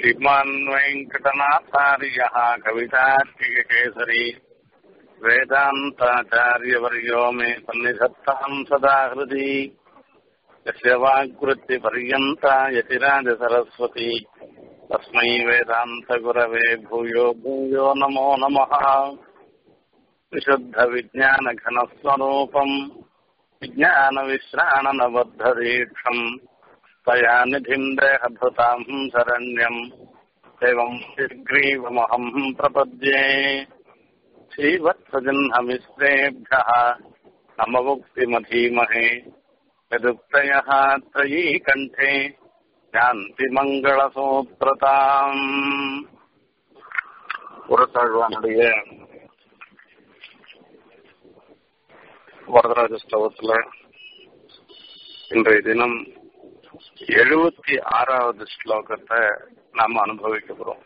श्रीमान् वेङ्कटनाथार्यः कवितार्किककेसरी वेदान्ताचार्यवर्यो मे सन्निधत्ताम् सदा हृदि यस्य वाग्वृत्तिपर्यन्ता यतिराजसरस्वती तस्मै वेदान्तगुरवे भूयो भूयो नमो नमः विशुद्धविज्ञानघनस्वरूपम् विज्ञानविश्राणनबद्धदीक्षम् तया निधिम् देहभृताम् शरण्यम् एवम् शीघ्रीवमहम् प्रपद्ये श्रीवत्सजह्नमिश्रेभ्यः नममुक्तिमधीमहे यदुक्तयः त्रयी कण्ठे யாந்தி மங்களசூத்திரதாம் புறத்தாழ்வானுடைய வரதராஜ ஸ்தவத்துல இன்றைய தினம் எழுபத்தி ஆறாவது ஸ்லோகத்தை நாம அனுபவிக்க போறோம்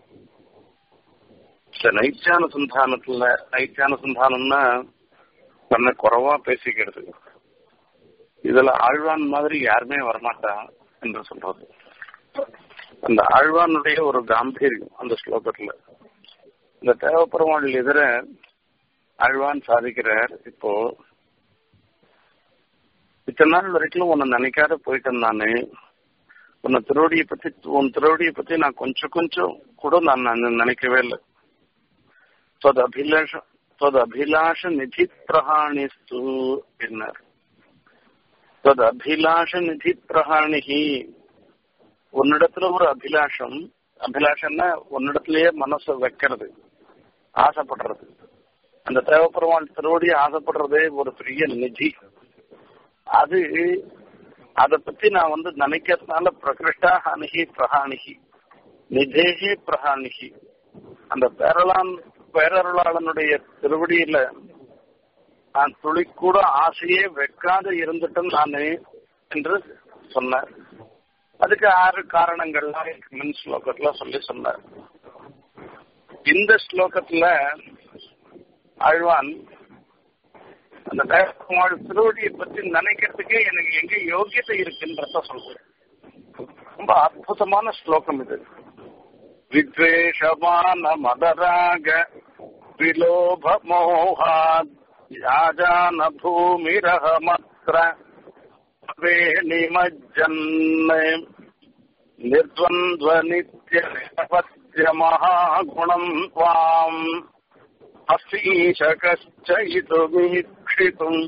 இந்த நைச்சான சந்தானத்துல நைச்சான சந்தானம்னா தன்னை குறவா பேசிக்கிறது இதுல ஆழ்வான் மாதிரி யாருமே வரமாட்டா என்று சொல்றது அந்த ஆழ்வானுடைய ஒரு காம்பீரியம் அந்த ஸ்லோகத்துல இந்த தேவப்பெருமாள் எதிர ஆழ்வான் சாதிக்கிறார் இப்போ இத்தனை நாள் வரைக்கும் உன்னை நினைக்காத போயிட்டேன் நானு உன்னை திருவடியை பத்தி உன் திருவடியை பத்தி நான் கொஞ்சம் கொஞ்சம் கூட நான் நினைக்கவே இல்லை தொது அபிலாஷ தொது அபிலாஷ நிதி பிரகாணிஸ்து என்னார் தொது அபிலாஷ நிதி பிரகாணிகி உன்னிடத்துல ஒரு அபிலாஷம் அபிலாஷம்னா உன்னிடத்திலேயே மனசு வைக்கிறது ஆசைப்படுறது அந்த தேவப்பெருமாள் திருவடியை ஆசைப்படுறதே ஒரு பெரிய நிதி அது அதை பத்தி நான் வந்து நினைக்கிறதுனால பிரகிருஷ்டா ஹானிகி பிரகாணிகி நிதேகி பிரகாணிகி அந்த பேரலான் பேரருளாளனுடைய திருவடியில நான் துளி கூட ஆசையே வைக்காத இருந்துட்டேன் நானு என்று சொன்னார் அதுக்கு ஆறு காரணங்கள்லாம் மின் ஸ்லோகத்துல சொல்லி சொன்னார் இந்த ஸ்லோகத்துல ஆழ்வான் அந்த தேவகுமார் திருவடியை பத்தி நினைக்கிறதுக்கே எனக்கு எங்க யோகியத்தை இருக்குன்றத சொல்றேன் ரொம்ப அற்புதமான ஸ்லோகம் இது வித்வேஷமான மதராக விலோப மோகாத் யாஜான பூமிரகமத்ர வேணிமஜ்ஜன் நிர்த்வந்த்வ நித்ய நிரபத்ய மகாகுணம் त्वाम् அசீஷகச்சயிதுமீक्षितुम्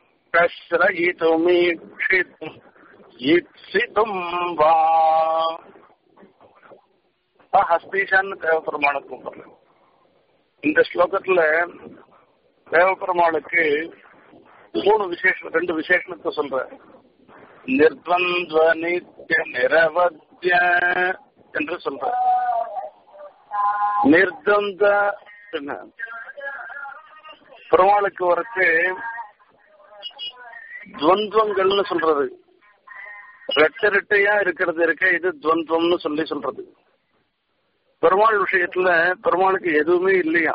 கஸ்ரயிதுமீक्षितुम् ஈப்சிதும் வா ஹஸ்தீஷான்னு தேவபெருமானுக்கு கூப்பிடுறேன் இந்த ஸ்லோகத்துல தேவபெருமாளுக்கு மூணு விசேஷம் ரெண்டு விசேஷணத்தை சொல்ற நிர்பந்த நித்திய நிரவத்திய என்று சொல்ற நிர்பந்த பெருமாளுக்கு வரக்கு துவந்தங்கள்னு சொல்றது ரெட்ட ரெட்டையா இருக்கிறது இருக்க இது துவந்தம்னு சொல்லி சொல்றது பெருமாள் விஷயத்துல பெருமாளுக்கு எதுவுமே இல்லையா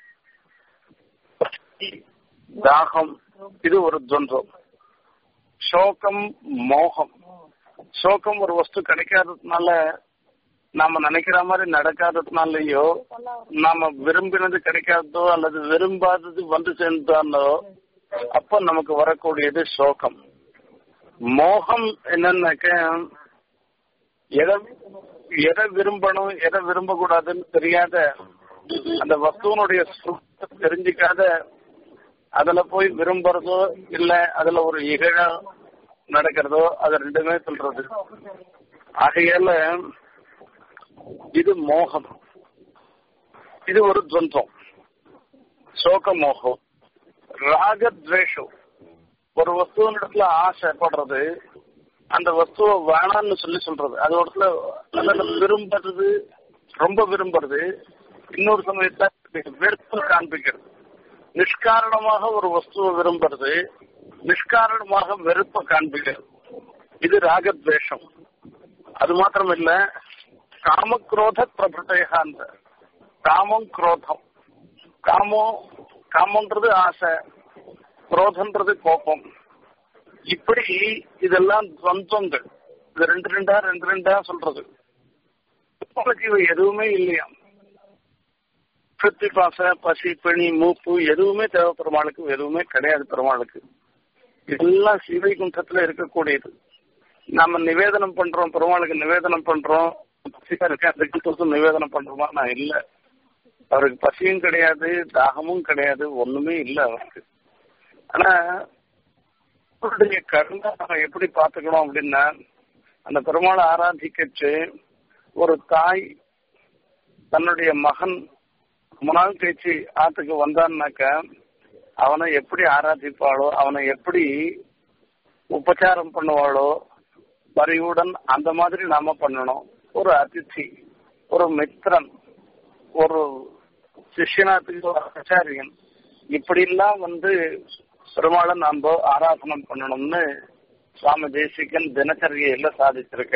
தாகம் இது ஒரு துவந்தம் சோகம் மோகம் சோகம் ஒரு வஸ்து கிடைக்காததுனால நாம நினைக்கிற மாதிரி நடக்காததுனாலயோ நாம விரும்பினது கிடைக்காததோ அல்லது விரும்பாதது வந்து சேர்ந்தாலோ அப்ப நமக்கு வரக்கூடியது சோகம் மோகம் என்னன்னாக்க எதை எதை விரும்பணும் எதை விரும்ப கூடாதுன்னு தெரியாத அந்த வஸ்துவனுடைய தெரிஞ்சுக்காத அதுல போய் விரும்புறதோ இல்ல அதுல ஒரு இகழ நடக்கிறதோ அது ரெண்டுமே சொல்றது ஆகையால இது மோகம் இது ஒரு துவந்தம் சோக மோகம் ராகத்வேஷம் ஒரு வஸ்துவனிடத்துல ஆசைப்படுறது அந்த வஸ்துவை வேணான்னு சொல்லி சொல்றது அது இடத்துல விரும்புறது ரொம்ப விரும்புறது இன்னொரு சமயத்துல வெறுப்பு காண்பிக்கிறது நிஷ்காரணமாக ஒரு வஸ்துவை விரும்புறது நிஷ்காரணமாக வெறுப்பை காண்பிக்கிறது இது ராகத்வேஷம் அது மாத்திரம் இல்ல காமக்ரோத பிரபுட்டையாந்த காமம் குரோதம் காமம் காமன்றது ஆசை குரோதன்றது கோபம் இப்படி இதெல்லாம் துவந்தங்கள் இது ரெண்டு ரெண்டா ரெண்டு ரெண்டா சொல்றது பெருமாளுக்கு இவை எதுவுமே இல்லையா சுத்தி பாச பசி பிணி மூப்பு எதுவுமே தேவை பெருமாளுக்கு எதுவுமே கிடையாது பெருமாளுக்கு இதெல்லாம் சிவைகுண்டத்துல இருக்கக்கூடியது நாம நிவேதனம் பண்றோம் பெருமாளுக்கு நிவேதனம் பண்றோம் பசியா இருக்கேன் அதுக்கு நிவேதனம் பண்றோமா நான் இல்ல அவருக்கு பசியும் கிடையாது தாகமும் கிடையாது ஒண்ணுமே இல்லை அவருக்கு ஆனா அவருடைய கருணை நம்ம எப்படி பாத்துக்கணும் அப்படின்னா அந்த பெருமாளை ஆராதிக்கச்சு ஒரு தாய் தன்னுடைய மகன் ரொம்ப நாள் கழிச்சு ஆத்துக்கு வந்தான்னாக்க அவனை எப்படி ஆராதிப்பாளோ அவனை எப்படி உபச்சாரம் பண்ணுவாளோ பரிவுடன் அந்த மாதிரி நாம பண்ணணும் ஒரு அதிர்ச்சி ஒரு மித்திரன் ஒரு சிஷ்யனாத்துக்கு ஒரு ஆச்சாரியன் இப்படி எல்லாம் வந்து பெருமாளை நாம ஆராதனம் பண்ணணும்னு சுவாமி தேசிகன் தினச்சரியையில சாதிச்சிருக்க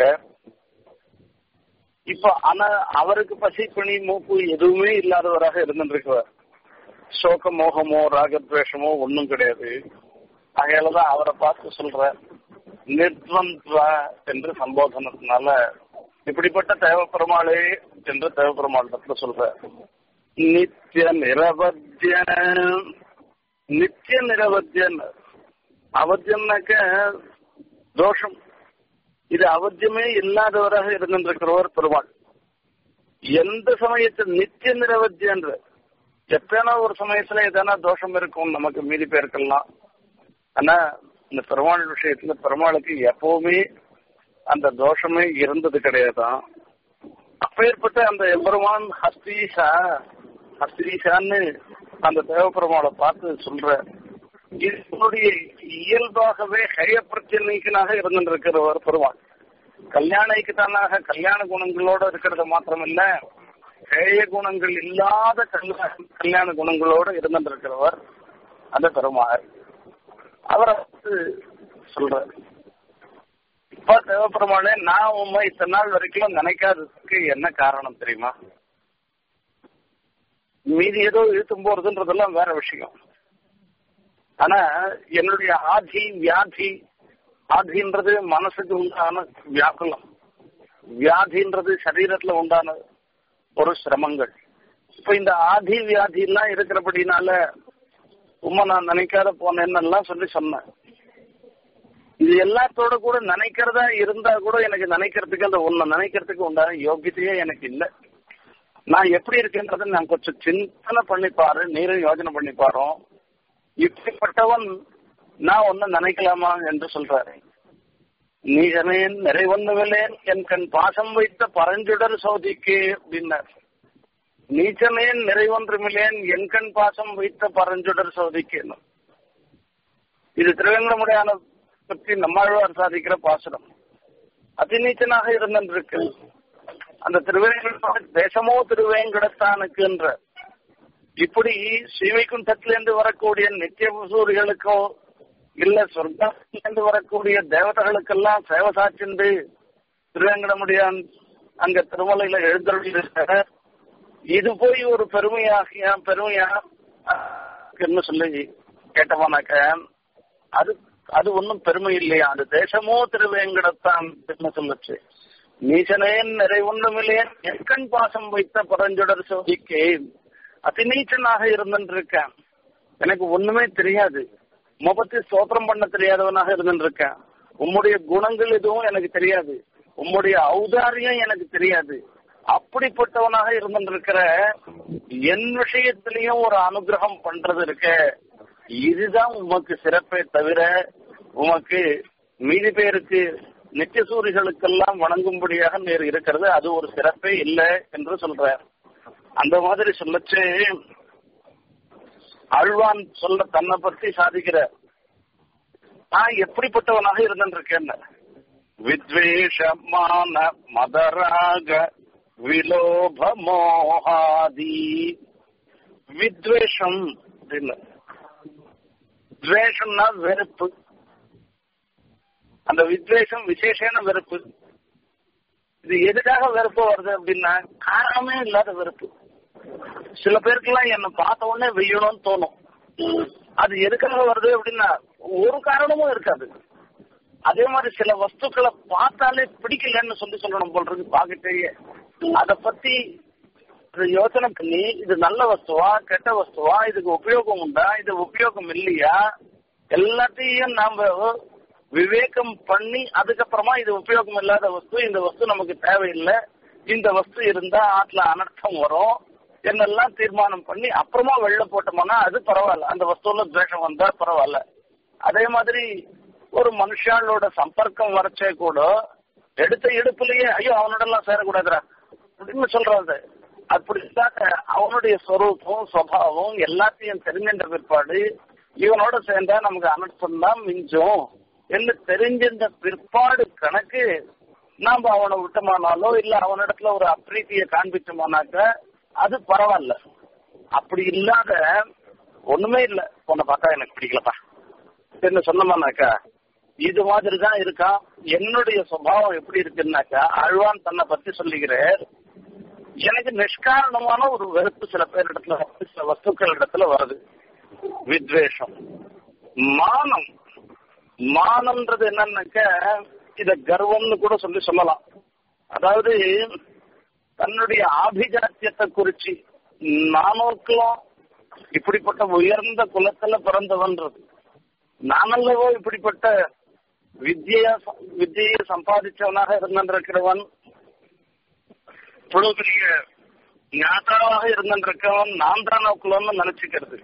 இப்ப ஆனா அவருக்கு பசி பிணி மூப்பு எதுவுமே இல்லாதவராக இருந்துருக்கவர் சோக மோகமோ ராகத்வேஷமோ ஒன்றும் கிடையாது அதையாலதான் அவரை பார்த்து சொல்ற நிர்வந்த்வ என்று சம்போதனத்தினால இப்படிப்பட்ட தேவப்பெருமாளே என்று தேவப்பெருமாள் சொல்ற நித்திய நிரவத்திய நித்திய நிரவத்தியன் அவத்தியம்னாக்க தோஷம் இது அவத்தியமே இல்லாதவராக இருந்திருக்கிறவர் பெருமாள் எந்த சமயத்தில் நித்திய நிரவத்தியன்ற எத்தனை ஒரு சமயத்துல எதனா தோஷம் இருக்கும் நமக்கு மீதி பேருக்கெல்லாம் ஆனா இந்த பெருமாள் விஷயத்துல பெருமாளுக்கு எப்பவுமே அந்த தோஷமே இருந்தது கிடையாதான் அப்பேற்பட்ட அந்த எம்பெருமான் ஹஸ்தீஷா ஹஸ்தீஷான்னு அந்த தேவபெருமாளை பார்த்து சொல்ற இதனுடைய இயல்பாகவே ஹய பிரச்சனைக்கனாக இருந்திருக்கிறவர் பெருமாள் கல்யாணிக்கு தானாக கல்யாண குணங்களோட இருக்கிறது மாத்திரமில்ல ஹேய குணங்கள் இல்லாத கல்யாண குணங்களோட இருந்திருக்கிறவர் அந்த பெருமாள் அவரை வந்து சொல்றாரு இப்ப தேவப்பெருமாளே நான் உண்மை இத்தனை நாள் வரைக்கும் நினைக்காததுக்கு என்ன காரணம் தெரியுமா மீதி ஏதோ இழுத்தும் போறதுன்றதெல்லாம் வேற விஷயம் ஆனா என்னுடைய ஆதி வியாதி ஆதின்றது மனசுக்கு உண்டான வியாக்குலம் வியாதின்றது சரீரத்துல உண்டான ஒரு சிரமங்கள் இப்ப இந்த ஆதி வியாதி எல்லாம் இருக்கிறபடினால உண்மை நான் நினைக்காத போனேன்னெல்லாம் சொல்லி சொன்னேன் இது எல்லாத்தோட கூட நினைக்கிறதா இருந்தா கூட எனக்கு நினைக்கிறதுக்கு அந்த ஒண்ணு நினைக்கிறதுக்கு உண்டான யோகியத்தையே எனக்கு இல்லை நான் எப்படி இருக்கேன்றதை நான் கொஞ்சம் சிந்தனை பண்ணி பாரு நீரும் யோஜனை பண்ணி பாரோம் இப்படிப்பட்டவன் நான் ஒன்னு நினைக்கலாமா என்று சொல்றாரு நீசனேன் நிறைவொன்னுவில்லேன் என் கண் பாசம் வைத்த பரஞ்சுடர் சோதிக்கு அப்படின்னார் நீச்சனேன் நிறைவொன்றுமில்லேன் என் கண் பாசம் வைத்த பரஞ்சுடர் சோதிக்கு இது திருவேங்கடமுடையான பற்றி நம்மாழ்வார் சாதிக்கிற பாசுரம் அதிநீச்சனாக இருந்திருக்கு அந்த திருவேங்கட தேசமோ திருவேங்கடத்தானுக்குன்ற இப்படி ஸ்ரீவைகுண்டத்திலிருந்து வரக்கூடிய நித்திய சூரிகளுக்கோ இல்ல சொர்க்கத்திலிருந்து வரக்கூடிய தேவதைகளுக்கெல்லாம் சேவை சாச்சிண்டு திருவேங்கடமுடியான் அங்க திருமலையில எழுந்தருளிருக்க இது போய் ஒரு பெருமையாகிய பெருமையா சொல்லி கேட்டவனாக்க அது அது ஒன்றும் பெருமை இல்லையா அது தேசமோ திருவேங்கடத்தான் சொல்லுச்சு நீச்சனேன் நிறைவொன்றுமில்லையன் எக்கண் பாசம் வைத்த பரஞ்சுடர் சோதிக்கே அதிநீச்சனாக இருந்துருக்கேன் எனக்கு ஒண்ணுமே தெரியாது முகத்தை ஸ்தோத்திரம் பண்ண தெரியாதவனாக இருந்துருக்கேன் உம்முடைய குணங்கள் எதுவும் எனக்கு தெரியாது உம்முடைய ஔதாரியம் எனக்கு தெரியாது அப்படிப்பட்டவனாக இருந்திருக்கிற என் விஷயத்திலையும் ஒரு அனுகிரகம் பண்றது இருக்க இதுதான் உமக்கு சிறப்பே தவிர உமக்கு மீதி பேருக்கு நித்தியசூரிகளுக்கெல்லாம் வணங்கும்படியாக நேர் இருக்கிறது அது ஒரு சிறப்பே இல்லை என்று சொல்ற அந்த மாதிரி சொல்லச்சு ஆழ்வான் சொல்ல தன்னை பற்றி சாதிக்கிற நான் எப்படிப்பட்டவனாக இருந்திருக்கேன் வித்வேஷமான மதராக விலோப மோகாதி வித்வேஷம் அப்படின்னு துவேஷம்னா வெறுப்பு அந்த வித்வேஷம் விசேஷன வெறுப்பு இது எதுக்காக வெறுப்பு வருது அப்படின்னா காரணமே இல்லாத வெறுப்பு சில பேருக்கெல்லாம் என்ன பார்த்த உடனே வெய்யணும்னு தோணும் அது எதுக்காக வருது அப்படின்னா ஒரு காரணமும் இருக்காது அதே மாதிரி சில வஸ்துக்களை பார்த்தாலே பிடிக்கலன்னு சொல்லி சொல்லணும் போல் இருக்கு பாக்கிட்டேயே அத பத்தி இது யோசனை பண்ணி இது நல்ல வஸ்துவா கெட்ட வஸ்துவா இதுக்கு உபயோகம் உண்டா இது உபயோகம் இல்லையா எல்லாத்தையும் நாம விவேகம் பண்ணி அதுக்கப்புறமா இது உபயோகம் இல்லாத வஸ்து இந்த வஸ்து நமக்கு தேவையில்லை இந்த வஸ்து இருந்தா ஆட்ல அனர்த்தம் வரும் என்னெல்லாம் தீர்மானம் பண்ணி அப்புறமா வெளில போட்டோம்னா அது பரவாயில்ல அந்த வஸ்துல துவேஷம் வந்தா பரவாயில்ல அதே மாதிரி ஒரு மனுஷாளோட சம்பர்க்கம் வரைச்சே கூட எடுத்த இடுப்புலயே ஐயோ அவனோட எல்லாம் சேரக்கூடாதுடா அப்படின்னு சொல்றாரு அப்படித்தான் அவனுடைய ஸ்வரூபம் சுவாவம் எல்லாத்தையும் தெரிஞ்சின்ற பிற்பாடு இவனோட சேர்ந்தா நமக்கு அனர்த்தம் தான் மிஞ்சும் என்று தெரிஞ்சிருந்த பிற்பாடு கணக்கு நாம அவனை விட்டோமானாலோ இல்ல அவனிடத்துல ஒரு அப்ரீத்தியை காண்பிச்சோமானாக்க அது பரவாயில்ல அப்படி இல்லாத ஒண்ணுமே இல்ல உன்னை பார்த்தா எனக்கு பிடிக்கலப்பா என்ன சொன்னோமானாக்கா இது மாதிரி தான் இருக்கா என்னுடைய சுபாவம் எப்படி இருக்குன்னாக்கா அழ்வான் தன்னை பத்தி சொல்லுகிறார் எனக்கு நிஷ்காரணமான ஒரு வெறுப்பு சில பேர் இடத்துல வருது, சில வஸ்துக்கள் இடத்துல வருது வித்வேஷம் மானம் மானம்ன்றது என்னன்னாக்க இத கர்வம்னு கூட சொல்லி சொல்லலாம் அதாவது தன்னுடைய ஆபிஜாத்தியத்தை குறிச்சு நானோக்கெல்லாம் இப்படிப்பட்ட உயர்ந்த குலத்துல பிறந்தவன்றது நானல்லவோ இப்படிப்பட்ட வித்ய வித்தியை சம்பாதிச்சவனாக இருந்திருக்கிறவன் இவ்வளவு பெரிய ஞாதாவாக இருந்திருக்கவன் நான் தான் நோக்கலன்னு நினைச்சுக்கிறது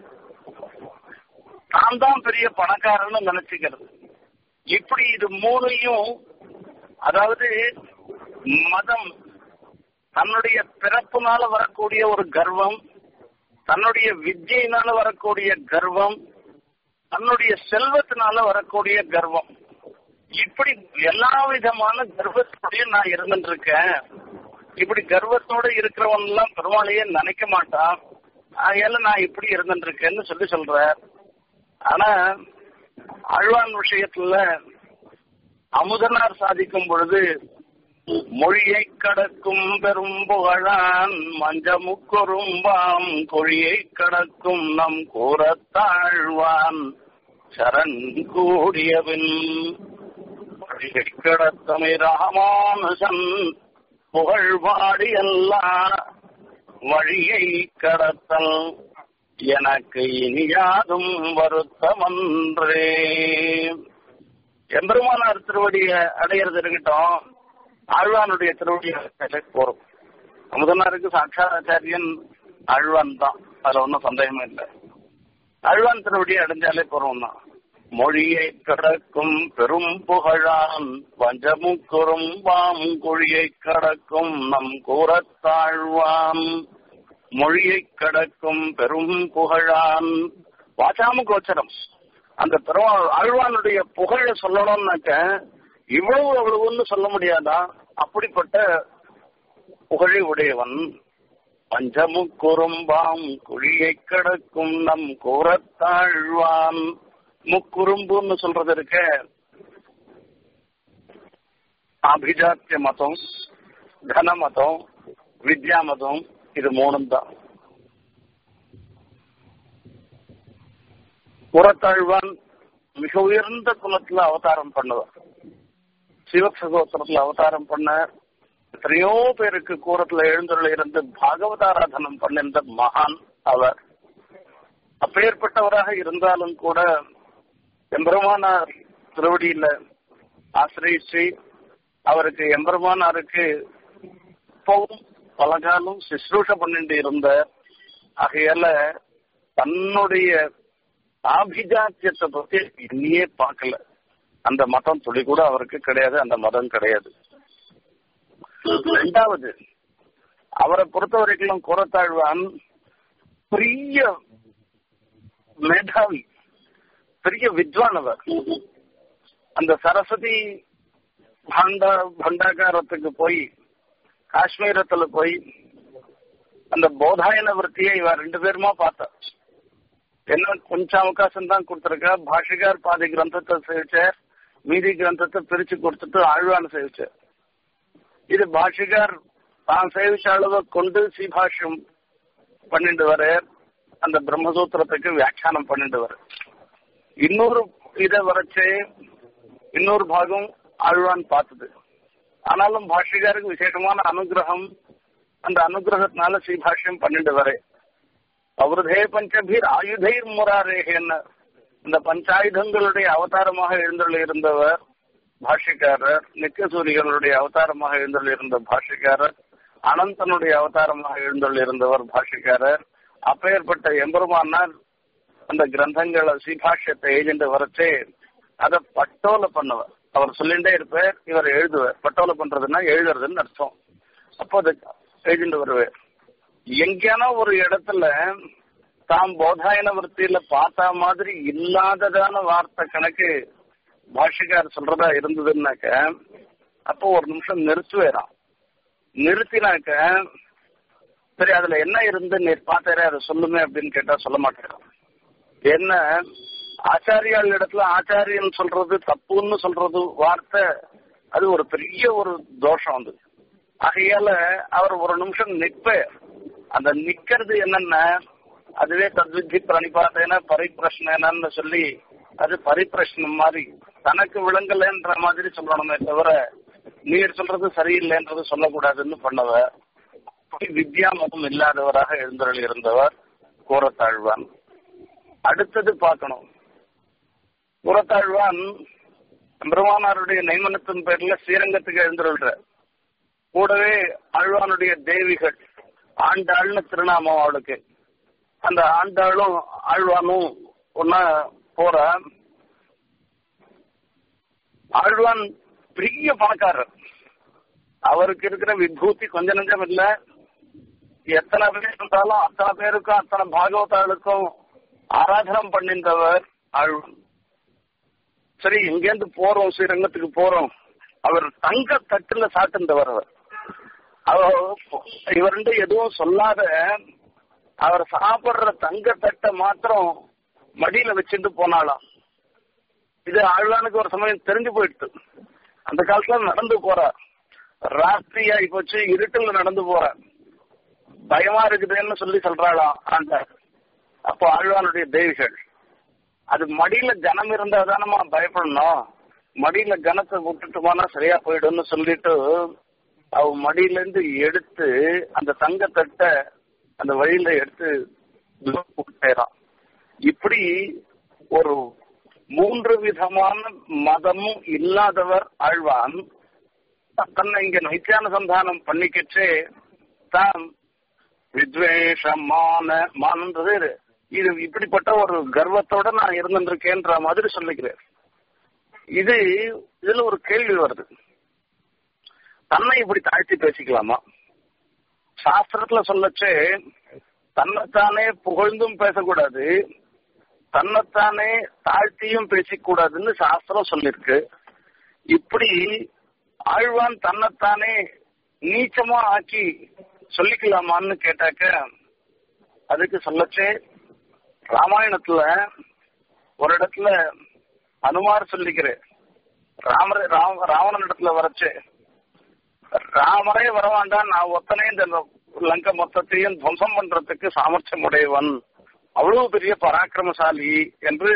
தான் தான் பெரிய பணக்காரன்னு நினைச்சுக்கிறது இப்படி இது மூணையும் அதாவது மதம் தன்னுடைய பிறப்புனால வரக்கூடிய ஒரு கர்வம் தன்னுடைய வித்யினால வரக்கூடிய கர்வம் தன்னுடைய செல்வத்தினால வரக்கூடிய கர்வம் இப்படி எல்லா விதமான கர்வத்தோடய நான் இருந்துட்டு இருக்கேன் இப்படி கர்வத்தோட இருக்கிறவன் எல்லாம் பெருமாளையே நினைக்க மாட்டான் அதனால நான் இப்படி இருந்துட்டு இருக்கேன்னு சொல்லி சொல்ற ஆனா ஆழ்வான் விஷயத்துல அமுதனார் சாதிக்கும் பொழுது மொழியை கடக்கும் பெரும் புகழான் மஞ்சமுக்குறும்பாம் கொழியை கடக்கும் நம் கூறத்தாழ்வான் சரண் கூடியவின் மொழியை கடத்தமை ராமானுசன் புகழ் பாடியல்லா வழியை கடத்தல் எனக்கு இனியாதும் வருத்தமன்றே எம்பெருமானார் திருவடிய அடையிறது இருக்கட்டும் ஆழ்வானுடைய திருவடியை போறோம் அமுதனாருக்கு சாட்சாச்சாரியன் ஆழ்வான் தான் அதுல ஒன்றும் சந்தேகமே இல்லை ஆழ்வான் திருவடியை அடைஞ்சாலே போறோம் தான் மொழியை கடக்கும் பெரும் புகழான் வஞ்சமுக்குறும் பாம் கொழியை கடக்கும் நம் கூறத்தாழ்வான் மொழியை கடக்கும் பெரும் புகழான் வாசாம கோச்சரம் அந்த பெரும் ஆழ்வானுடைய புகழ சொல்லணும்னாக்க இவ்வளவு அவ்வளவுன்னு சொல்ல முடியாதா அப்படிப்பட்ட புகழை உடையவன் பஞ்சமுக்குறும்பாம் குழியை கடக்கும் நம் கூறத்தாழ்வான் முக்குறும்புன்னு சொல்றது இருக்க அபிஜாத்திய மதம் தன மதம் வித்யா மதம் இது மூணும் தான் புறத்தாழ்வான் மிக உயர்ந்த குலத்துல அவதாரம் பண்ணுவார் சிவசகோத்திரத்துல அவதாரம் பண்ண எத்தனையோ பேருக்கு கூரத்துல எழுந்துள்ள இருந்து பாகவதாராதனம் பண்ணிருந்த மகான் அவர் அப்பேற்பட்டவராக இருந்தாலும் கூட எம்பெருமானார் திருவடியில ஆசிரியிச்சு அவருக்கு எம்பெருமானாருக்கு இப்பவும் பலகாலம் சுশ্ரூஷ பண்ணிட்டு இருந்த ஆகையால தன்னுடைய ஆபிஜாத்தியத்தை பத்தி இன்னியே பார்க்கல அந்த மதம் துளி கூட அவருக்கு கிடையாது அந்த மதம் கிடையாது ரெண்டாவது அவரை பொறுத்த வரைக்கும் குரத்தாழ்வான் பெரிய மேதாவி பெரிய வித்வானவர் அந்த சரஸ்வதி பண்டா பண்டாகாரத்துக்கு போய் காஷ்மீரத்துல போய் அந்த போதாயன விற்த்தியை இவ ரெண்டு பேருமா பார்த்தா என்ன கொஞ்சம் அவகாசம் தான் கொடுத்துருக்கா பாஷிகார் பாதி கிரந்தத்தை சேவிச்சார் மீதி கிரந்தத்தை பிரிச்சு கொடுத்துட்டு ஆழ்வான சேவிச்சார் இது பாஷிகார் தான் சேவிச்ச அளவை கொண்டு சீபாஷ்யம் பண்ணிட்டு வர அந்த பிரம்மசூத்திரத்துக்கு வியாக்கியானம் பண்ணிட்டு வர இன்னொரு இதை வரைச்சு இன்னொரு பாகம் ஆழ்வான் பார்த்தது ஆனாலும் பாஷ்யக்காருக்கு விசேஷமான அனுகிரகம் அந்த அனுகிரகத்தினால ஸ்ரீபாஷ்யம் பன்னெண்டு வரை அவருதே பஞ்சபீர் ஆயுதைர் முராரேகன்னு இந்த பஞ்சாயுதங்களுடைய அவதாரமாக எழுந்துள்ள இருந்தவர் பாஷ்யக்காரர் நித்தியசூரிகளுடைய அவதாரமாக எழுந்துள்ள இருந்த பாஷ்யக்காரர் அனந்தனுடைய அவதாரமாக எழுந்துள்ள இருந்தவர் பாஷ்யக்காரர் அப்பேற்பட்ட எம்பெருமானார் அந்த கிரந்தங்களை ஸ்ரீபாஷ்யத்தை எழுதிட்டு வரச்சே அதை பட்டோல பண்ணுவார் அவர் சொல்லிட்டே இருப்பார் இவர் எழுதுவார் பட்டோல பண்றதுன்னா எழுதுறதுன்னு அர்த்தம் அப்போ அது எழுதிட்டு வருவார் எங்கேனா ஒரு இடத்துல தாம் போதாயன விற்த்தியில பார்த்த மாதிரி இல்லாததான வார்த்தை கணக்கு பாஷிகார் சொல்றதா இருந்ததுன்னாக்க அப்போ ஒரு நிமிஷம் நிறுத்துவேறான் நிறுத்தினாக்க சரி அதுல என்ன இருந்து நீ பார்த்தாரே அதை சொல்லுமே அப்படின்னு கேட்டா சொல்ல மாட்டேன் என்ன ஆச்சாரியால் இடத்துல ஆச்சாரியன் சொல்றது தப்புன்னு சொல்றது வார்த்தை அது ஒரு பெரிய ஒரு தோஷம் அது ஆகையால அவர் ஒரு நிமிஷம் நிற்ப அந்த நிக்கிறது என்னன்னா அதுவே தத்வித்தி பிரணிபாத்தேன பரிப்பிரஷ்னன்னு சொல்லி அது பரிப்பிரஷ்னம் மாதிரி தனக்கு விளங்கலன்ற மாதிரி சொல்லணுமே தவிர நீர் சொல்றது சரியில்லைன்றது சொல்லக்கூடாதுன்னு பண்ணவ வித்யா மதம் இல்லாதவராக எழுந்தருள் இருந்தவர் கூறத்தாழ்வான் அடுத்தது பார்க்கணும் கூறத்தாழ்வான் பெருமானாருடைய நைமனத்தின் பேர்ல ஸ்ரீரங்கத்துக்கு எழுந்துருள்ற கூடவே ஆழ்வானுடைய தேவிகள் ஆண்டாள்னு திருநாமம் அவளுக்கு அந்த ஆண்டாளும் ஆழ்வானும் ஒன்னா போற ஆழ்வான் பெரிய பணக்காரர் அவருக்கு இருக்கிற விபூதி கொஞ்ச நஞ்சம் இல்ல எத்தனை பேர் இருந்தாலும் அத்தனை பேருக்கும் அத்தனை பாகவதாளுக்கும் ஆராதனம் பண்ணின்றவர் ஆழ்வான் சரி இங்கேருந்து போறோம் ஸ்ரீரங்கத்துக்கு போறோம் அவர் தங்க தட்டுல சாட்டுந்தவர் அவர் அவர் இவருண்டு எதுவும் சொல்லாத அவர் சாப்பிடுற தங்க தட்டை மாத்திரம் மடியில வச்சுட்டு போனாலாம் இது ஆழ்வானுக்கு ஒரு சமயம் தெரிஞ்சு போயிடுது அந்த காலத்துல நடந்து போறார் ராத்திரி ஆகி போச்சு இருட்டுல நடந்து போறார் பயமா இருக்குதுன்னு சொல்லி சொல்றாளாம் ஆண்டார் அப்போ ஆழ்வானுடைய தேவிகள் அது மடியில ஜனம் இருந்தா தானமா பயப்படணும் மடியில ஜனத்தை விட்டுட்டு போனா சரியா போயிடும்னு சொல்லிட்டு அவ மடியில இருந்து எடுத்து அந்த தங்கத்தட்டை அந்த வழியில எடுத்து விட்டுறான் இப்படி ஒரு மூன்று விதமான மதமும் இல்லாதவர் ஆழ்வான் தன்னை இங்க நைத்தியானுசந்தானம் பண்ணிக்கிச்சே தான் வித்வேஷமான மானன்றது இது இப்படிப்பட்ட ஒரு கர்வத்தோட நான் இருந்திருக்கேன்ற மாதிரி சொல்லிக்கிறேன் இது இதுல ஒரு கேள்வி வருது தன்னை இப்படி தாழ்த்தி பேசிக்கலாமா சாஸ்திரத்துல சொல்லச்சே தன்னைத்தானே புகழ்ந்தும் பேசக்கூடாது தன்னைத்தானே தாழ்த்தியும் பேசக்கூடாதுன்னு சாஸ்திரம் சொல்லிருக்கு இப்படி ஆழ்வான் தன்னைத்தானே நீச்சமா ஆக்கி சொல்லிக்கலாமான்னு கேட்டாக்க அதுக்கு சொல்லச்சே ராமாயணத்துல ஒரு இடத்துல அனுமார் சொல்லிக்கிறேன் ராமரே ராம ராவணன் இடத்துல வரச்சு ராமரே வரவாண்டான் நான் ஒத்தனே இந்த லங்க மொத்தத்தையும் துவம்சம் பண்றதுக்கு சாமர்த்தியம் உடையவன் அவ்வளவு பெரிய பராக்கிரமசாலி என்று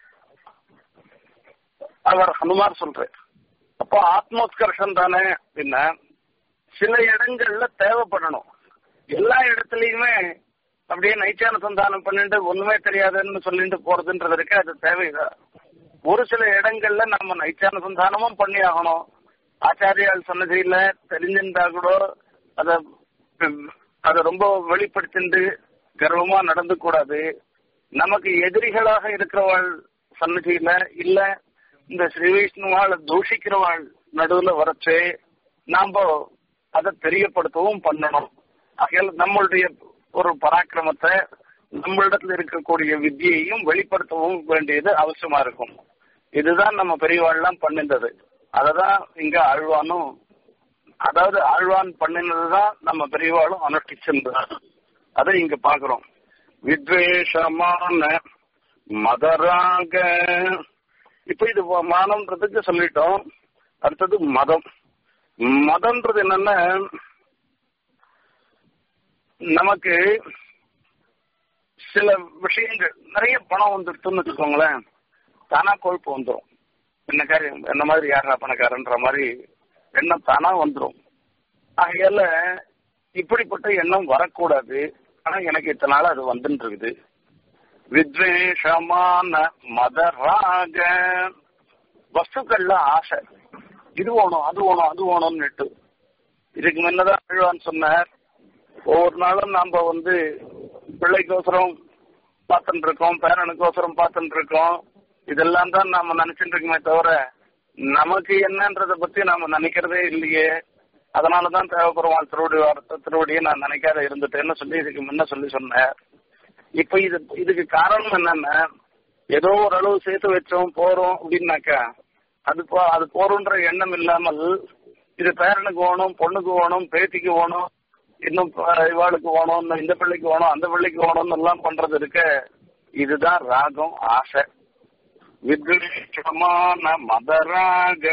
அவர் ஹனுமார் சொல்றார் அப்போ ஆத்மோத்கர்ஷம் தானே அப்படின்னா சில இடங்கள்ல தேவைப்படணும் எல்லா இடத்துலயுமே அப்படியே நைச்சான சந்தானம் பண்ணிட்டு ஒண்ணுமே தெரியாதுன்னு சொல்லிட்டு போறதுன்றது இருக்கு அது தேவைதான் ஒரு சில இடங்கள்ல நம்ம நைச்சான சந்தானமும் பண்ணி ஆகணும் ஆச்சாரியால் சன்னதியில தெரிஞ்சிருந்தா கூட அத அதை ரொம்ப வெளிப்படுத்திட்டு கர்வமா நடந்து கூடாது நமக்கு எதிரிகளாக இருக்கிறவாள் சன்னதியில இல்ல இந்த ஸ்ரீ வைஷ்ணவால தூஷிக்கிறவாள் நடுவுல வரச்சே நாம அதை தெரியப்படுத்தவும் பண்ணணும் ஆகையால் நம்மளுடைய ஒரு பராக்கிரமத்தை நம்மளிடத்துல இருக்கக்கூடிய வித்தியையும் வெளிப்படுத்தவும் வேண்டியது அவசியமா இருக்கும் இதுதான் நம்ம பெரியவாள்லாம் பண்ணினது அததான் இங்க ஆழ்வானும் அதாவது ஆழ்வான் பண்ணினதுதான் நம்ம பெரியவாளும் அனுஷ்டிச்சிருந்தது அதை இங்க பாக்குறோம் வித்வேஷமான மதராக இப்ப இது மானம்ன்றதுக்கு சொல்லிட்டோம் அடுத்தது மதம் மதம்ன்றது என்னன்னா நமக்கு சில விஷயங்கள் நிறைய பணம் வந்துடுதுன்னு வச்சுக்கோங்களேன் தானா கொழுப்பு வந்துடும் என்னக்காரி என்ன மாதிரி யாரா பணக்காரன்ற மாதிரி எண்ணம் தானா வந்துடும் ஆகையால இப்படிப்பட்ட எண்ணம் வரக்கூடாது ஆனா எனக்கு இத்தனை நாள் அது வந்துட்டு இருக்குது வித்வேஷமான மதராக வஸ்துக்கள்ல ஆசை இது வேணும் அது வேணும் அது வேணும்னுட்டு இதுக்கு முன்னதான் அழுவான்னு சொன்னார் ஒவ்வொரு நாளும் நாம வந்து பிள்ளைக்கோசரம் பார்த்துட்டு இருக்கோம் பேரனுக்கோசரம் பார்த்துட்டு இருக்கோம் இதெல்லாம் தான் நாம நினைச்சிட்டு இருக்கோமே தவிர நமக்கு என்னன்றத பத்தி நாம நினைக்கிறதே இல்லையே அதனாலதான் தேவைப்படுவான் திருவடி வார்த்தை திருவடியை நான் நினைக்காத இருந்துட்டேன்னு சொல்லி இதுக்கு முன்ன சொல்லி சொன்னேன் இப்ப இது இதுக்கு காரணம் என்னன்னா ஏதோ ஓரளவு சேர்த்து வச்சோம் போறோம் அப்படின்னாக்கா அது போ அது போறோன்ற எண்ணம் இல்லாமல் இது பேரனுக்கு வேணும் பொண்ணுக்கு வேணும் பேத்திக்கு வேணும் இன்னும் இவாளுக்கு வேணும் இன்னும் இந்த பிள்ளைக்கு வேணும் அந்த பிள்ளைக்கு வேணும்னு எல்லாம் பண்றது இருக்க இதுதான் ராகம் ஆசை வித்வேஷமான மதராக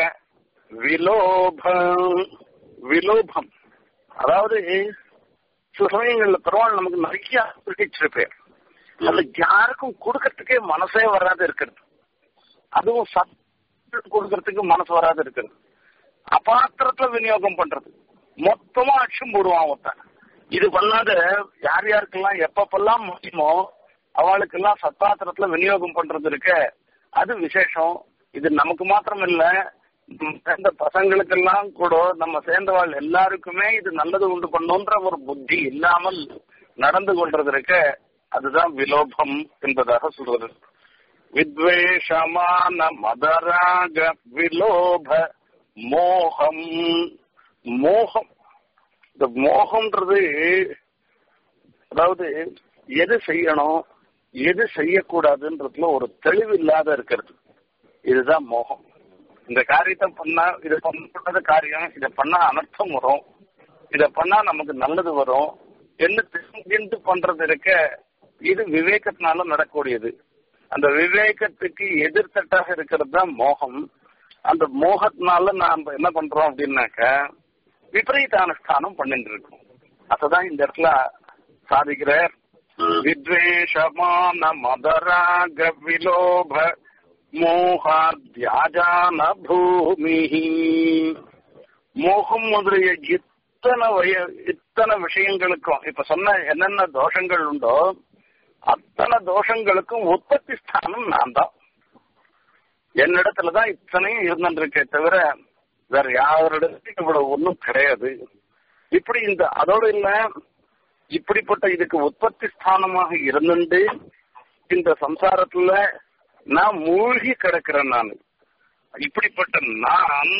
விலோபம் விலோபம் அதாவது சில சமயங்கள்ல பெருமாள் நமக்கு நிறைய பிடிச்சிருப்பேன் அது யாருக்கும் கொடுக்கறதுக்கே மனசே வராது இருக்கிறது அதுவும் சத் கொடுக்கறதுக்கு மனசு வராது இருக்கிறது அபாத்திரத்துல விநியோகம் பண்றது மொத்தமா அடிச்சும் போடுவான் ஒருத்தன் இது பண்ணாத யார் யாருக்கெல்லாம் எப்பப்பெல்லாம் முடியுமோ அவளுக்கெல்லாம் சத்தாத்திரத்துல விநியோகம் பண்றது இருக்க அது விசேஷம் இது நமக்கு மாத்திரம் இல்ல சேர்ந்த பசங்களுக்கெல்லாம் கூட நம்ம சேர்ந்தவாள் எல்லாருக்குமே இது நல்லது உண்டு பண்ணுன்ற ஒரு புத்தி இல்லாமல் நடந்து கொண்டது இருக்க அதுதான் விலோபம் என்பதாக சொல்றது வித்வேஷமான மதராக விலோப மோகம் மோகம் இந்த மோகம்ன்றது அதாவது எது செய்யணும் எது செய்யக்கூடாதுன்றதுல ஒரு தெளிவு இல்லாத இருக்கிறது இதுதான் மோகம் இந்த காரியத்தை பண்ணா இதை பண்ணது காரியம் இதை பண்ணா அனர்த்தம் வரும் இதை பண்ணா நமக்கு நல்லது வரும் என்ன தெரிஞ்சு பண்றது இருக்க இது விவேகத்தினால நடக்கூடியது அந்த விவேகத்துக்கு எதிர்த்தட்டாக இருக்கிறது தான் மோகம் அந்த மோகத்தினால நாம என்ன பண்றோம் அப்படின்னாக்க விபரீத அனுஷ்டானம் பண்ணிட்டு இருக்கோம் அததான் இந்த இடத்துல சாதிக்கிறார் வித்வேஷமான மதராக விலோப மோகாத்யாஜான பூமி மோகம் முதலிய இத்தனை வய இத்தனை விஷயங்களுக்கும் இப்ப சொன்ன என்னென்ன தோஷங்கள் உண்டோ அத்தனை தோஷங்களுக்கும் உற்பத்தி ஸ்தானம் நான் தான் என்னிடத்துலதான் இத்தனையும் இருந்துருக்கே தவிர வேற யாரிடத்துலையும் இவ்வளவு ஒன்றும் கிடையாது இப்படி இந்த அதோடு இல்ல இப்படிப்பட்ட இதுக்கு உற்பத்தி ஸ்தானமாக இருந்துட்டு இந்த சம்சாரத்துல நான் மூழ்கி கிடக்கிறேன் நான் இப்படிப்பட்ட நான்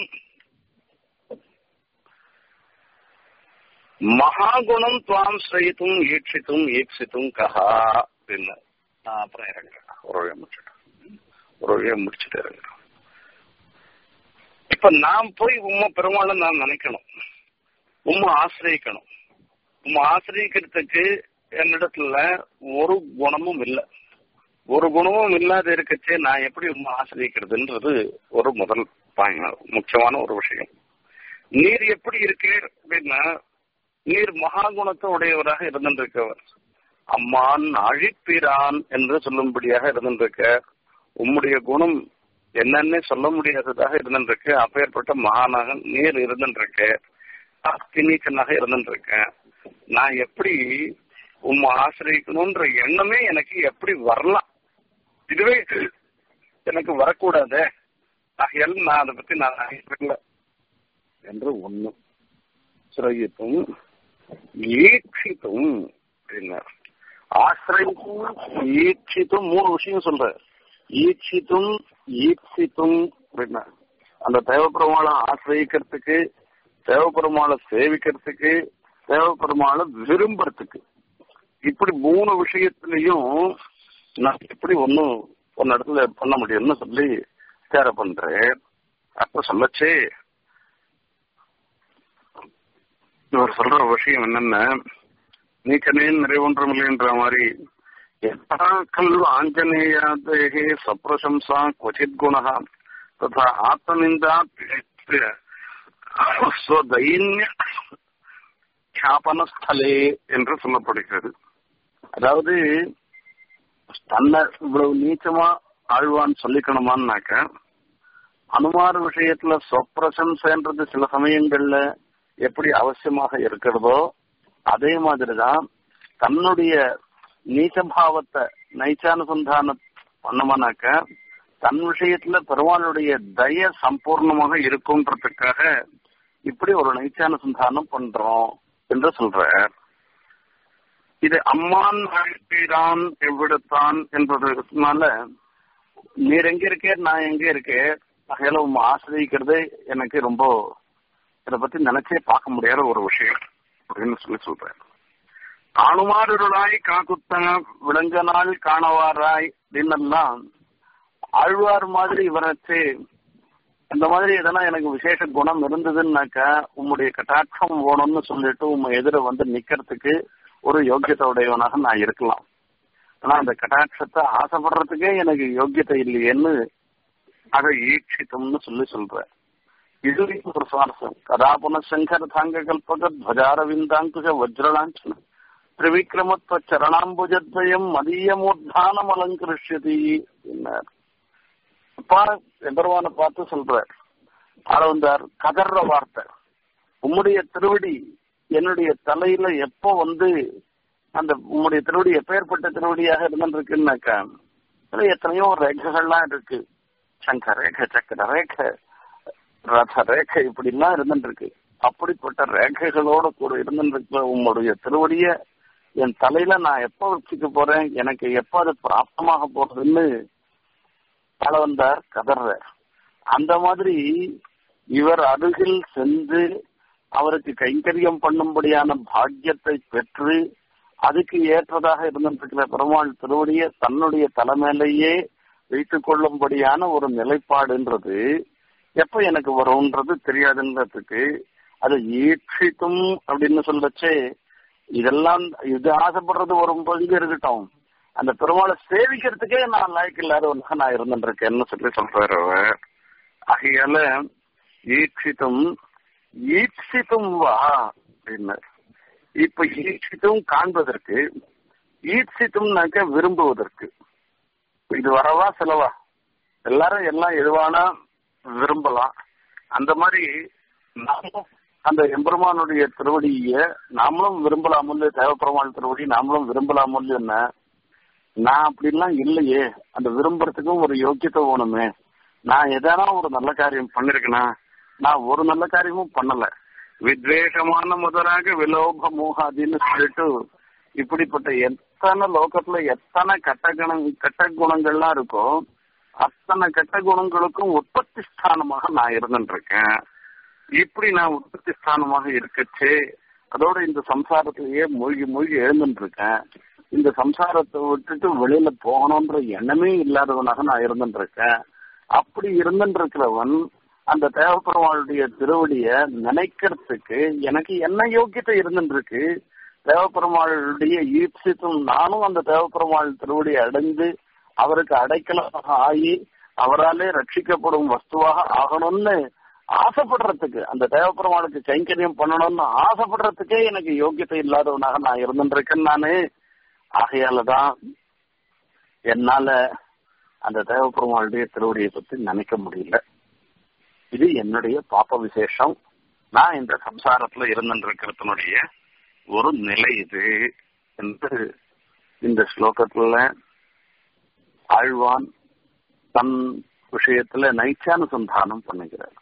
மகாகுணம் துவாம் ஸ்ரயித்தும் ஈட்சித்தும் ஈப்சித்தும் கஹா அப்படின்னு நான் அப்புறம் இறங்குறேன் ஒரு வழியை முடிச்சுட்டேன் ஒரு வழியை முடிச்சுட்டு இறங்குறேன் இப்ப நான் போய் உம்மை பெருமாளை நான் நினைக்கணும் உம்மை ஆசிரியக்கணும் உம்மை ஆசிரியக்கிறதுக்கு என்னிடத்துல ஒரு குணமும் இல்லை ஒரு குணமும் இல்லாத இருக்கச்சே நான் எப்படி உண்மை ஆசிரியக்கிறதுன்றது ஒரு முதல் முக்கியமான ஒரு விஷயம் நீர் எப்படி இருக்கே அப்படின்னா நீர் மகாகுணத்தை உடையவராக இருந்திருக்கவர் அம்மான் அழிப்பிரான் என்று சொல்லும்படியாக இருந்திருக்க உம்முடைய குணம் என்னன்னே சொல்ல முடியாததாக இருந்திருக்கு அப்பேற்பட்ட மகானாக நீர் இருந்திருக்க அத்தினீச்சனாக இருந்திருக்கேன் நான் எப்படி உம்மை ஆசிரியக்கணும்ன்ற எண்ணமே எனக்கு எப்படி வரலாம் இதுவே எனக்கு வரக்கூடாது ஆகையால் நான் அதை பத்தி நான் நினைக்கல என்று ஒண்ணு சிரயித்தும் ஈட்சித்தும் அப்படின்னார் ஆசிரியும் ஈட்சித்தும் மூணு விஷயம் சொல்ற ஈட்சித்தும் ஈப்சித்தும் அப்படின்னா அந்த தேவப்பெருமாளை ஆசிரியக்கிறதுக்கு தேவப்பெருமாளை சேவிக்கிறதுக்கு தேவப்பெருமாளை விரும்புறதுக்கு இப்படி மூணு விஷயத்திலையும் நான் எப்படி ஒன்னும் ஒரு இடத்துல பண்ண முடியும்னு சொல்லி தேர பண்றேன் அப்ப சொல்லச்சே இவர் சொல்ற விஷயம் என்னன்னா நீக்கனே நிறைவொன்றமில்லைன்ற மாதிரி கல் ஆஞ்சநேயாதேகே சப்ரசம்சா क्वचित् குணः तथा ஆத்மநிந்தா ஸ்வதைன்ய ख्यापனஸ்தலே என்று சொல்லப்படுகிறது அதாவது தன்னை இவ்வளவு நீச்சமா ஆழ்வான்னு சொல்லிக்கணுமான்னாக்க அனுமார் விஷயத்துல சொப்பிரசம்சன்றது சில சமயங்கள்ல எப்படி அவசியமாக இருக்கிறதோ அதே மாதிரிதான் தன்னுடைய நீச்சபாவத்தை நைச்சானுசந்தானம் பண்ணமானாக்க தன் விஷயத்துல பெருமாளுடைய தய சம்பூர்ணமாக இருக்கும்ன்றதுக்காக இப்படி ஒரு நைச்சானுசந்தானம் பண்றோம் என்று சொல்ற இது அம்மான் அழைப்பீரான் எவ்விடத்தான் என்பதனால நீர் எங்க இருக்கே நான் எங்க இருக்கேன் அகையில உங்க ஆசிரியக்கிறது எனக்கு ரொம்ப இதை பத்தி நினைச்சே பார்க்க முடியாத ஒரு விஷயம் அப்படின்னு சொல்லி சொல்றேன் காணுமாறுருளாய் காக்குத்த விளங்க நாள் காணவாராய் அப்படின்னெல்லாம் ஆழ்வார் மாதிரி இவரச்சு இந்த மாதிரி எதனா எனக்கு விசேஷ குணம் இருந்ததுன்னாக்கா உம்முடைய கட்டாட்சம் ஓணும்னு சொல்லிட்டு உங்க எதிர வந்து நிக்கிறதுக்கு ஒரு யோக்கியத்தை உடையவனாக நான் இருக்கலாம் ஆனா அந்த கட்டாட்சத்தை ஆசைப்படுறதுக்கே எனக்கு யோக்கியத்தை இல்லையேன்னு அதை ஈட்சித்தம்னு சொல்லி சொல்ற இது ஒரு சுவாரஸ்யம் கதா புனசங்கர தாங்க கல்பக துவஜாரவிந்தாங்குஷ வஜ்ரலாஞ்சன திரிவிக்ரமத்வ சரணாம்புஜத்வயம் மதியமூர்தானம் அலங்கரிஷதி என்னார் அப்பா எம்பெருமான பார்த்து சொல்றார் ஆளவந்தார் கதர்ற வார்த்தை உம்முடைய திருவடி என்னுடைய தலையில எப்போ வந்து அந்த உம்முடைய திருவடி எப்பேற்பட்ட திருவடியாக இருந்துருக்குன்னாக்கா அதுல எத்தனையோ ரேகைகள்லாம் இருக்கு சங்க ரேகை சக்கர ரேகை ரத ரேகை இப்படிலாம் இருந்துருக்கு அப்படிப்பட்ட ரேகைகளோட கூட இருந்துருக்க உம்முடைய திருவடிய என் தலையில நான் எப்ப வச்சுக்க போறேன் எனக்கு எப்ப அது பிராப்தமாக போறதுன்னு வந்தார் கதர்றார் அந்த மாதிரி இவர் அருகில் சென்று அவருக்கு கைங்கரியம் பண்ணும்படியான பாக்கியத்தை பெற்று அதுக்கு ஏற்றதாக இருந்திருக்கிற பெருமாள் திருவடிய தன்னுடைய தலைமையிலேயே வைத்துக் கொள்ளும்படியான ஒரு நிலைப்பாடுன்றது எப்ப எனக்கு வரும்ன்றது தெரியாதுன்றதுக்கு அது ஈட்சித்தும் அப்படின்னு சொல்லச்சே இதெல்லாம் இது ஆசைப்படுறது ஒரு பங்கு இருக்கட்டும் அந்த பெருமாளை சேவிக்கிறதுக்கே நான் லாய்க்கு இல்லாத ஒன்று நான் இருந்துருக்கேன்னு சொல்லி சொல்றாரு அவர் ஆகையால ஈட்சித்தும் ஈட்சித்தும் வா அப்படின்னு இப்ப ஈட்சித்தும் காண்பதற்கு ஈட்சித்தும்னாக்க விரும்புவதற்கு இது வரவா செலவா எல்லாரும் எல்லாம் எதுவானா விரும்பலாம் அந்த மாதிரி நாமும் அந்த எம்பெருமானுடைய திருவடிய நாமளும் விரும்பலாமல்ல தேவப்பெருமாள் திருவடி நாமளும் விரும்பலாமல்ல என்ன நான் அப்படிலாம் இல்லையே அந்த விரும்புறதுக்கும் ஒரு யோக்கியத்தை வேணுமே நான் எதனா ஒரு நல்ல காரியம் பண்ணிருக்கேனா நான் ஒரு நல்ல காரியமும் பண்ணல வித்வேஷமான முதலாக விலோப மோகாதின்னு சொல்லிட்டு இப்படிப்பட்ட எத்தனை லோகத்துல எத்தனை கட்ட குணம் கெட்ட குணங்கள்லாம் இருக்கோ அத்தனை கெட்ட குணங்களுக்கும் உற்பத்தி ஸ்தானமாக நான் இருந்துட்டு இருக்கேன் இப்படி நான் உற்பத்தி ஸ்தானமாக இருக்கச்சே அதோட இந்த சம்சாரத்திலேயே மூழ்கி மூழ்கி எழுந்துட்டு இருக்கேன் இந்த சம்சாரத்தை விட்டுட்டு வெளியில போகணும்ன்ற எண்ணமே இல்லாதவனாக நான் இருந்துட்டு இருக்கேன் அப்படி இருந்துட்டு இருக்கிறவன் அந்த தேவப்பெருமாளுடைய திருவடிய நினைக்கிறதுக்கு எனக்கு என்ன யோக்கியத்தை இருந்துட்டு இருக்கு தேவப்பெருமாளுடைய ஈப்சித்தும் நானும் அந்த தேவப்பெருமாள் திருவடியை அடைந்து அவருக்கு அடைக்கலமாக ஆகி அவராலே ரட்சிக்கப்படும் வஸ்துவாக ஆகணும்னு ஆசைப்படுறதுக்கு அந்த தேவப்பெருமாளுக்கு கைங்கரியம் பண்ணணும்னு ஆசைப்படுறதுக்கே எனக்கு யோக்கியத்தை இல்லாதவனாக நான் இருந்துருக்கேன் நானு ஆகையாலதான் என்னால அந்த தேவப்பெருமாளுடைய திருவடியை பத்தி நினைக்க முடியல இது என்னுடைய பாப்ப விசேஷம் நான் இந்த சம்சாரத்துல இருந்துருக்கிறதுனுடைய ஒரு நிலை இது என்று இந்த ஸ்லோகத்துல ஆழ்வான் தன் விஷயத்துல நைச்சானுசந்தானம் பண்ணுகிறார்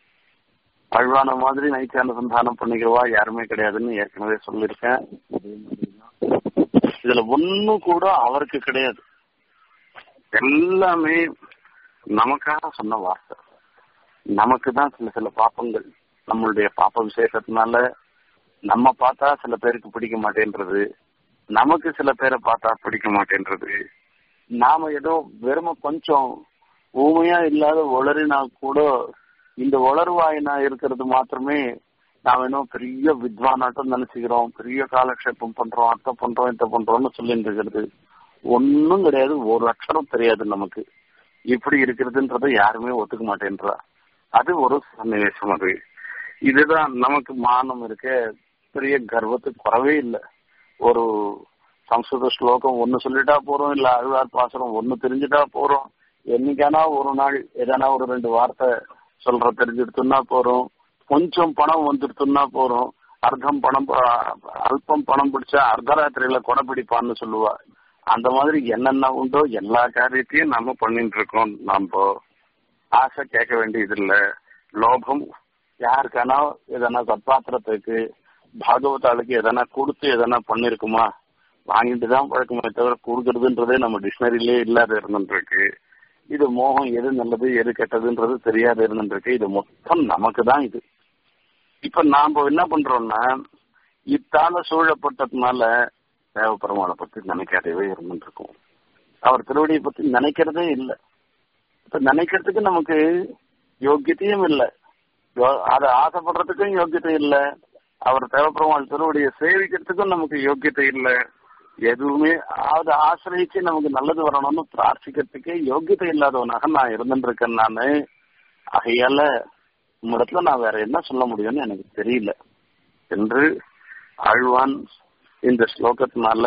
ஆழ்வான மாதிரி நைச்சானுசந்தானம் பண்ணிக்கிறவா யாருமே கிடையாதுன்னு ஏற்கனவே சொல்லியிருக்கேன் இதுல ஒண்ணு கூட அவருக்கு கிடையாது எல்லாமே நமக்காக சொன்ன வார்த்தை நமக்கு தான் சில சில பாப்பங்கள் நம்மளுடைய பாப்ப விசேஷத்தினால நம்ம பார்த்தா சில பேருக்கு பிடிக்க மாட்டேன்றது நமக்கு சில பேரை பார்த்தா பிடிக்க மாட்டேன்றது நாம ஏதோ வெறும கொஞ்சம் ஊமையா இல்லாத உளறினா கூட இந்த உளர்வாயினா இருக்கிறது மாத்திரமே நாம இன்னும் பெரிய வித்வானாட்டம் நினைச்சுக்கிறோம் பெரிய காலக்ஷேபம் பண்றோம் அத்தை பண்றோம் இத்த பண்றோம்னு சொல்லிட்டு இருக்கிறது ஒன்னும் கிடையாது ஒரு அக்ஷரம் தெரியாது நமக்கு இப்படி இருக்கிறதுன்றத யாருமே ஒத்துக்க மாட்டேன்றா அது ஒரு சன்னிவேசம் அது இதுதான் நமக்கு மானம் இருக்க பெரிய கர்வத்துக்கு குறவே இல்லை ஒரு சம்ஸ்கிருத ஸ்லோகம் ஒன்னு சொல்லிட்டா போறோம் இல்ல அழுவார் பாசனம் ஒன்னு தெரிஞ்சுட்டா போறோம் என்னைக்கானா ஒரு நாள் எதனா ஒரு ரெண்டு வார்த்தை சொல்ற தெரிஞ்சிடுத்துன்னா போறோம் கொஞ்சம் பணம் வந்துடுத்துன்னா போறோம் அர்த்தம் பணம் அல்பம் பணம் பிடிச்சா அர்த்தராத்திரியில கொடை பிடிப்பான்னு சொல்லுவா அந்த மாதிரி என்னென்ன உண்டோ எல்லா காரியத்தையும் நாம பண்ணிட்டு இருக்கோம் நாம ஆசை கேட்க வேண்டியது இல்ல லோபம் யாருக்கானா எதனா சத்பாத்திரத்துக்கு பாகவதாளுக்கு எதனா கொடுத்து எதனா பண்ணிருக்குமா வாங்கிட்டு தான் பழக்கமே தவிர கொடுக்கறதுன்றதே நம்ம டிக்ஷனரியிலே இல்லாத இருந்துருக்கு இது மோகம் எது நல்லது எது கெட்டதுன்றது தெரியாத இருந்துருக்கு இது மொத்தம் நமக்கு தான் இது இப்ப நாம என்ன பண்றோம்னா இத்தால சூழப்பட்டதுனால தேவப்பெருமாளை பத்தி நினைக்காதவே இருந்துருக்கோம் அவர் திருவடியை பத்தி நினைக்கிறதே இல்லை இப்ப நினைக்கிறதுக்கு நமக்கு யோக்கியத்தையும் இல்லை அதை ஆசைப்படுறதுக்கும் யோக்கியத்தை இல்லை அவர் தேவப்பெருமாள் திருவடியை சேவிக்கிறதுக்கும் நமக்கு யோக்கியத்தை இல்லை எதுவுமே அதை ஆசிரியச்சு நமக்கு நல்லது வரணும்னு பிரார்த்திக்கிறதுக்கே யோக்கியத்தை இல்லாதவனாக நான் இருந்துட்டு இருக்கேன் நானு ஆகையால உம்மிடத்துல நான் வேற என்ன சொல்ல முடியும்னு எனக்கு தெரியல என்று ஆழ்வான் இந்த ஸ்லோகத்தினால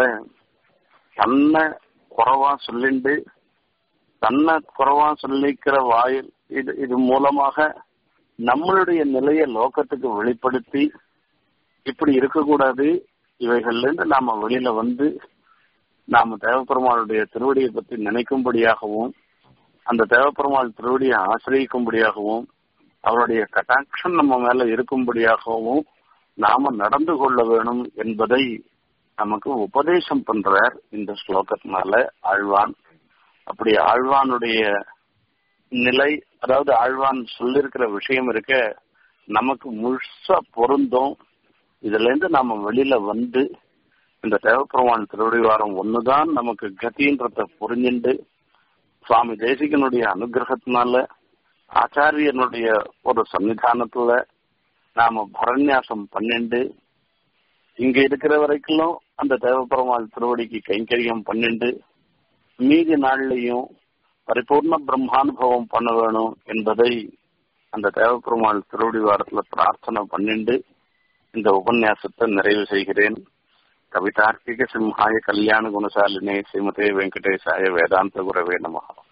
தன்னை குறவா சொல்லிண்டு தன்னை குறவா சொல்லிக்கிற வாயில் இது இது மூலமாக நம்மளுடைய நிலைய லோகத்துக்கு வெளிப்படுத்தி இப்படி இருக்கக்கூடாது இவைகள்ல இருந்து நாம வெளியில வந்து நாம தேவப்பெருமாளுடைய திருவடியை பத்தி நினைக்கும்படியாகவும் அந்த தேவப்பெருமாள் திருவடியை ஆசிரியக்கும்படியாகவும் அவருடைய கட்டாட்சம் நம்ம மேல இருக்கும்படியாகவும் நாம நடந்து கொள்ள வேணும் என்பதை நமக்கு உபதேசம் பண்றார் இந்த ஸ்லோகத்தினால ஆழ்வான் அப்படி ஆழ்வானுடைய நிலை அதாவது ஆழ்வான் சொல்லிருக்கிற விஷயம் இருக்க நமக்கு முழுசா பொருந்தும் இதுல இருந்து நாம வெளியில வந்து இந்த தேவப்பெருமான் திருவடிவாரம் ஒண்ணுதான் நமக்கு கதின்றத புரிஞ்சுண்டு சுவாமி தேசிகனுடைய அனுகிரகத்தினால ஆச்சாரியனுடைய ஒரு சன்னிதானத்துல நாம பரநியாசம் பண்ணிண்டு இங்க இருக்கிற வரைக்கும் அந்த தேவப்பெருமாள் திருவடிக்கு கைங்கரியம் பண்ணிண்டு மீதி நாள்லையும் பரிபூர்ண பிரம்மானுபவம் பண்ண வேணும் என்பதை அந்த தேவப்பெருமாள் திருவடி வாரத்துல பிரார்த்தனை பண்ணிண்டு இந்த உபன்யாசத்தை நிறைவு செய்கிறேன் கவிதார்க்கிக சிம்ஹாய கல்யாண குணசாலினே ஸ்ரீமதே வெங்கடேசாய வேதாந்த குரவே நமகா